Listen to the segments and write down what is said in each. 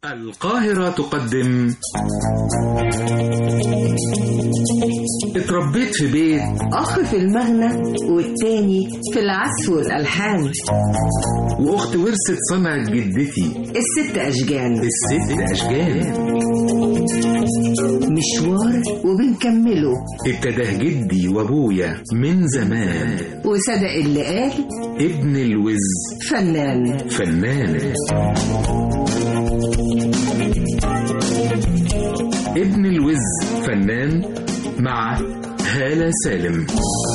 القاهرة تقدم اتربيت في بيت أخ في المغنى والتاني في العزف والألحان وأخت ورثت صنعة جدتي الست أشجان الست أشجان مشوار وبنكمله ابتداه جدي وأبويا من زمان وصدق اللي قال ابن الوز فنان فنان ابن الوز فنان مع هالة سالم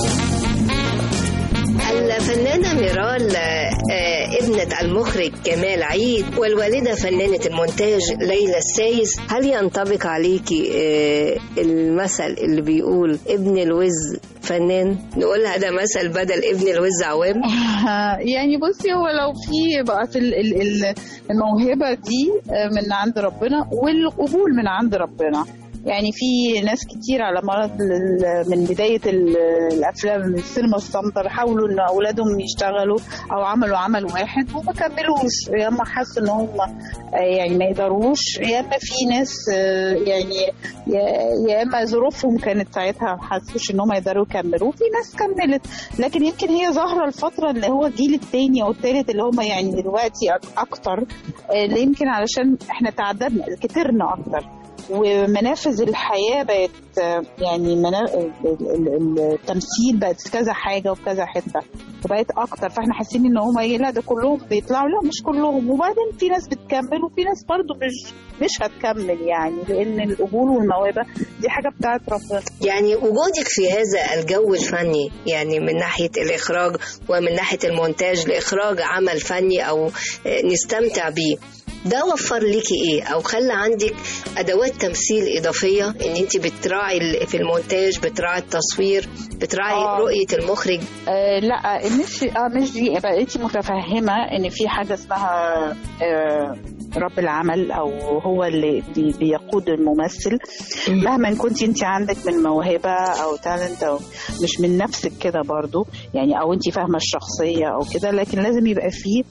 الفنانة ميرال آه، ابنة المخرج كمال عيد والوالدة فنانة المونتاج ليلى السايس هل ينطبق عليكي آه، المثل اللي بيقول ابن الوز فنان نقولها ده مثل بدل ابن الوز عوام يعني بصي هو لو في بقى في ال- ال- ال- الموهبة دي من عند ربنا والقبول من عند ربنا يعني في ناس كتير على مر ال- من بداية ال- الأفلام من السينما الصامتة حاولوا إن أولادهم يشتغلوا أو عملوا عمل واحد وما كملوش يا إما حسوا إن هم آه، يعني ما يقدروش يا إما في ناس آه، يعني يا- يا إما ظروفهم كانت ساعتها ما حسوش إن هم يقدروا يكملوا في ناس كملت لكن يمكن هي ظاهرة الفترة اللي هو الجيل الثاني أو الثالث اللي هم يعني دلوقتي أك- أكتر آه، اللي يمكن علشان إحنا تعددنا كترنا أكتر ومنافذ الحياة بقت آه، يعني منا... ال- ال- التمثيل بقت في كذا حاجة وفي كذا حتة وبقت أكتر فإحنا حاسين إن هم إيه لا ده كلهم بيطلعوا لا مش كلهم وبعدين في ناس بتكمل وفي ناس برضو مش مش هتكمل يعني لأن القبول والموهبة دي حاجة بتاعت ربنا يعني وجودك في هذا الجو الفني يعني من ناحية الإخراج ومن ناحية المونتاج لإخراج عمل فني أو آه، نستمتع بيه ده وفر ليكي ايه او خلى عندك ادوات تمثيل اضافيه ان انت بتراعي ال- في المونتاج بتراعي التصوير بتراعي آه. رؤيه المخرج آه لا مش اه مش دي بقيتي متفهمه ان في حاجه اسمها آه رب العمل او هو اللي بي- بيقود الممثل مهما كنت انت عندك من موهبه او تالنت او مش من نفسك كده برضو يعني او انت فاهمه الشخصيه او كده لكن لازم يبقى فيه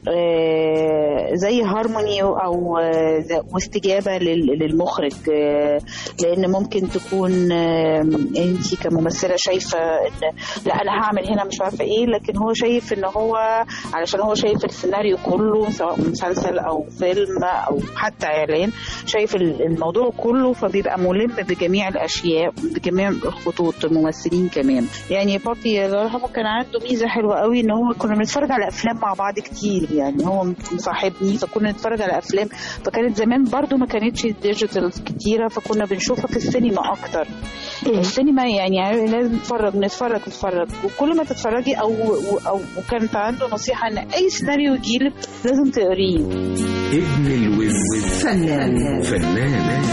آه، زي هارموني او آه، زي- واستجابه لل- للمخرج آه، لان ممكن تكون انت كممثله شايفه ان لا انا هعمل هنا مش عارفه ايه لكن هو شايف ان هو علشان هو شايف السيناريو كله سواء مسلسل او فيلم او حتى اعلان شايف ال- الموضوع كله فبيبقى ملم بجميع الاشياء بجميع الخطوط الممثلين كمان يعني بابي الله يرحمه كان عنده ميزه حلوه قوي ان هو كنا بنتفرج على افلام مع بعض كتير يعني هو مصاحبني فكنا نتفرج على افلام فكانت زمان برضو ما كانتش ديجيتال كتيره فكنا بنشوفها في السينما اكتر السينما يعني لازم نتفرج نتفرج نتفرج وكل ما تتفرجي او او وكانت عنده نصيحه ان اي سيناريو يجيلك لازم تقريه ابن الوز فنان فنان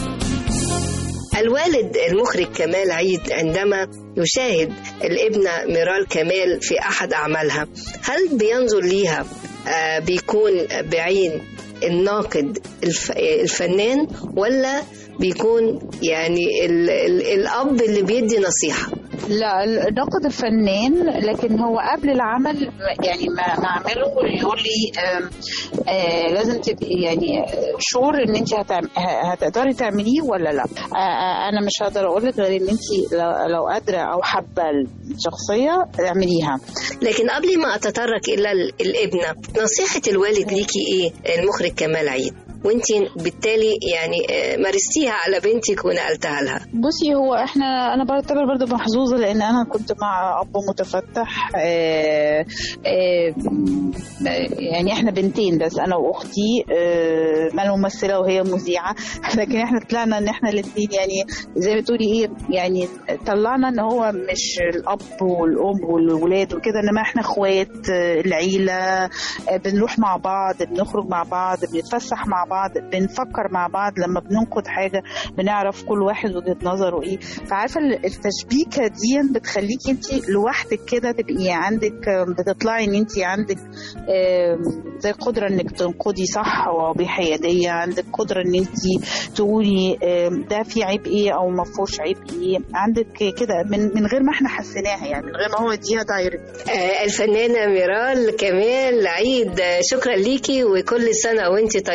الوالد المخرج كمال عيد عندما يشاهد الابنة ميرال كمال في أحد أعمالها هل بينظر ليها آه، بيكون بعين الناقد الف- الفنان ولا بيكون يعني ال ال الأب اللي بيدي نصيحة لا الناقد الفنان لكن هو قبل العمل يعني ما ما اعمله يقول لي آم، آه لازم تبقي يعني شور ان انت هتعم- ه- هتقدري تعمليه ولا لا آه آه، انا مش هقدر اقول لك غير ان انت لو, لو قادره او حابه الشخصيه اعمليها لكن قبل ما أتطرق إلى ال- الابنة نصيحة الوالد ليكي إيه المخرج كمال عيد وانت بالتالي يعني آه، مارستيها على بنتك ونقلتها لها بصي هو احنا انا بعتبر برضه محظوظه لان انا كنت مع اب متفتح آه آه يعني احنا بنتين بس انا واختي آه انا ممثله وهي مذيعه لكن احنا طلعنا ان احنا الاثنين يعني زي ما تقولي ايه يعني طلعنا ان هو مش الاب والام والولاد وكده انما احنا اخوات آه، العيله آه، بنروح مع بعض بنخرج مع بعض بنتفسح مع بعض بنفكر مع بعض لما بننقد حاجه بنعرف كل واحد وجهه نظره ايه فعارفه ال- التشبيكه دي بتخليكي انت لوحدك كده تبقي عندك آم، بتطلعي ان انت عندك آم، زي قدره انك تنقدي صح وبحياديه عندك قدره ان انت تقولي آم، ده في عيب ايه او ما فيهوش عيب ايه عندك كده من من غير ما احنا حسيناها يعني من غير ما هو اديها دايركت آه، الفنانة ميرال كمال عيد آه، شكرا ليكي وكل سنة وانت طيبة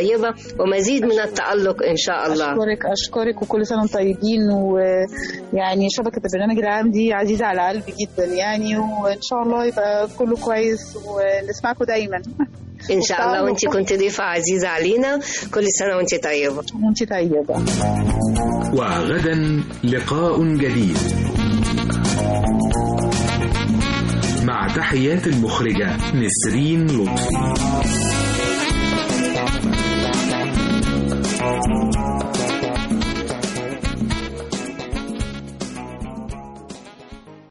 ومزيد من التألق إن شاء الله اشكرك اشكرك وكل سنه وانتم طيبين ويعني شبكه البرنامج العام دي عزيزه على قلبي جدا يعني وان شاء الله يبقى كله كويس ونسمعكم دايما إن شاء الله وأنت والتألق. كنت ضيفة عزيزة علينا كل سنة وأنت طيبة وانت طيبه وغدا لقاء جديد مع تحيات المخرجة نسرين لطفي